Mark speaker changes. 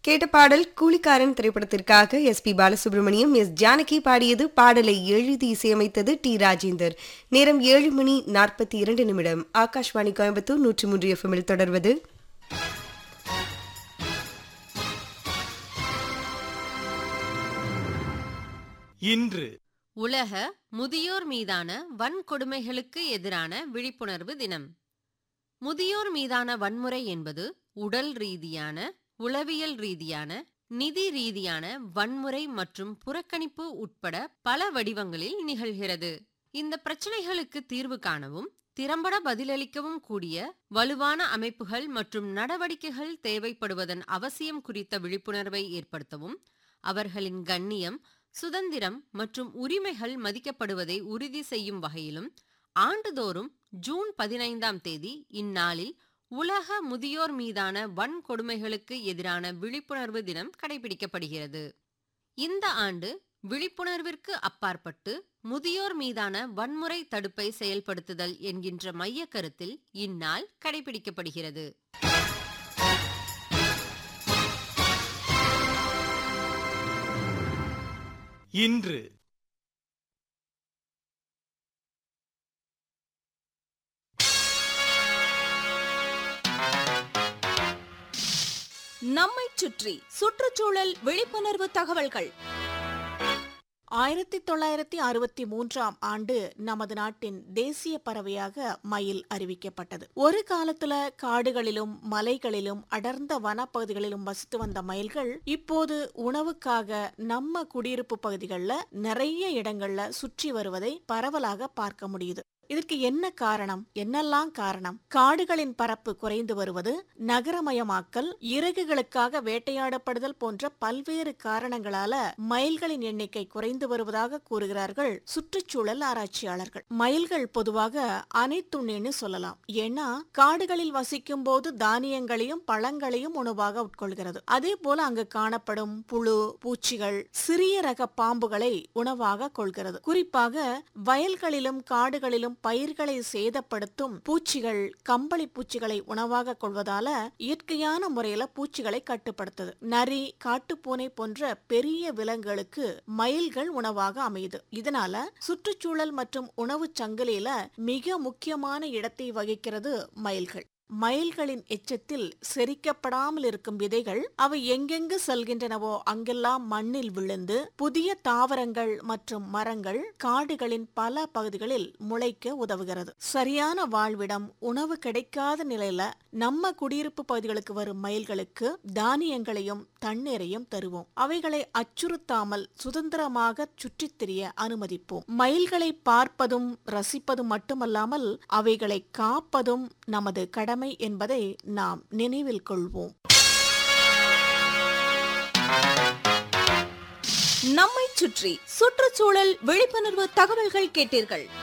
Speaker 1: கேட்ட பாடல் கூலிக்காரன் திரைப்படத்திற்காக S P Balasubrahmanyam S Janaki பாடியது பாடலை எழுதி இசையமைத்தது டி ராஜேந்தர் நேரம் ஏழு மணி நாற்பத்தி இரண்டு நிமிடம் ஆகாஷ்வாணி கோயம்புத்தூர் நூற்றி மூன்று எஃப்எம்மில் தொடர்வது
Speaker 2: இன்று
Speaker 3: உலக முதியோர் மீதான வன்கொடுமைகளுக்கு எதிரான விழிப்புணர்வு தினம் முதியோர் மீதான வன்முறை என்பது உடல் ரீதியான உளவியல் ரீதியான நிதி ரீதியான வன்முறை மற்றும் புறக்கணிப்பு உட்பட பல வடிவங்களில் நிகழ்கிறது இந்த பிரச்சனைகளுக்கு தீர்வு காணவும் திறம்பட பதிலளிக்கவும் கூடிய வலுவான அமைப்புகள் மற்றும் நடவடிக்கைகள் தேவைப்படுவதன் அவசியம் குறித்த விழிப்புணர்வை ஏற்படுத்தவும் அவர்களின் கண்ணியம் சுதந்திரம் மற்றும் உரிமைகள் மதிக்கப்படுவதை உறுதி செய்யும் வகையிலும் ஆண்டுதோறும் ஜூன் பதினைந்தாம் தேதி இந்நாளில் உலக முதியோர் மீதான வன்கொடுமைகளுக்கு எதிரான விழிப்புணர்வு தினம் கடைபிடிக்கப்படுகிறது இந்த ஆண்டு விழிப்புணர்விற்கு அப்பாற்பட்டு முதியோர் மீதான வன்முறை தடுப்பை செயல்படுத்துதல் என்கின்ற மைய கருத்தில் இந்நாள் கடைபிடிக்கப்படுகிறது
Speaker 2: இன்று
Speaker 4: நம்மைச் சுற்றி சுற்றுச்சூழல் விழிப்புணர்வு தகவல்கள் ஆயிரத்தி தொள்ளாயிரத்தி அறுபத்தி மூன்றாம் ஆண்டு நமது நாட்டின் தேசிய பறவையாக மயில் அறிவிக்கப்பட்டது ஒரு காலத்துல காடுகளிலும் மலைகளிலும் அடர்ந்த வனப்பகுதிகளிலும் வசித்து வந்த மயில்கள் இப்போது உணவுக்காக நம்ம குடியிருப்பு பகுதிகளில் நிறைய இடங்கள்ல சுற்றி வருவதை பரவலாக பார்க்க முடியுது இதற்கு என்ன காரணம் என்னெல்லாம் காரணம் காடுகளின் பரப்பு குறைந்து வருவது நகரமயமாக்கல் இறகுகளுக்காக வேட்டையாடப்படுதல் போன்ற பல்வேறு காரணங்களால மயில்களின் எண்ணிக்கை குறைந்து வருவதாக கூறுகிறார்கள் சுற்றுச்சூழல் ஆராய்ச்சியாளர்கள் மயில்கள் பொதுவாக அனைத்துண்ணின்னு சொல்லலாம் ஏன்னா காடுகளில் வசிக்கும் போது தானியங்களையும் பழங்களையும் உணவாக உட்கொள்கிறது அதே போல அங்கு காணப்படும் புழு பூச்சிகள் சிறிய ரக பாம்புகளை உணவாக கொள்கிறது குறிப்பாக வயல்களிலும் காடுகளிலும் பயிர்களை சேதப்படுத்தும் பூச்சிகள் கம்பளி பூச்சிகளை உணவாக கொள்வதால இயற்கையான முறையில பூச்சிகளை கட்டுப்படுத்துது நரி காட்டுப்பூனை போன்ற பெரிய விலங்குகளுக்கு மயில்கள் உணவாக அமையுது இதனால சுற்றுச்சூழல் மற்றும் உணவு சங்கிலியில மிக முக்கியமான இடத்தை வகிக்கிறது மயில்கள் மயில்களின் எச்சத்தில் செரிக்கப்படாமல் இருக்கும் விதைகள் அவை எங்கெங்கு செல்கின்றனவோ அங்கெல்லாம் மண்ணில் விழுந்து புதிய தாவரங்கள் மற்றும் மரங்கள் காடுகளின் பல பகுதிகளில் முளைக்க உதவுகிறது சரியான வாழ்விடம் உணவு கிடைக்காத நிலையில நம்ம குடியிருப்பு பகுதிகளுக்கு வரும் மயில்களுக்கு தானியங்களையும் தண்ணீரையும் தருவோம் அவைகளை அச்சுறுத்தாமல் சுதந்திரமாக சுற்றித் திரிய அனுமதிப்போம் மயில்களை பார்ப்பதும் ரசிப்பதும் மட்டுமல்லாமல் அவைகளை காப்பதும் நமது கடமை என்பதை நாம் நினைவில் கொள்வோம் நம்மை சுற்றி சுற்றுச்சூழல் விழிப்புணர்வு தகவல்கள் கேட்டீர்கள்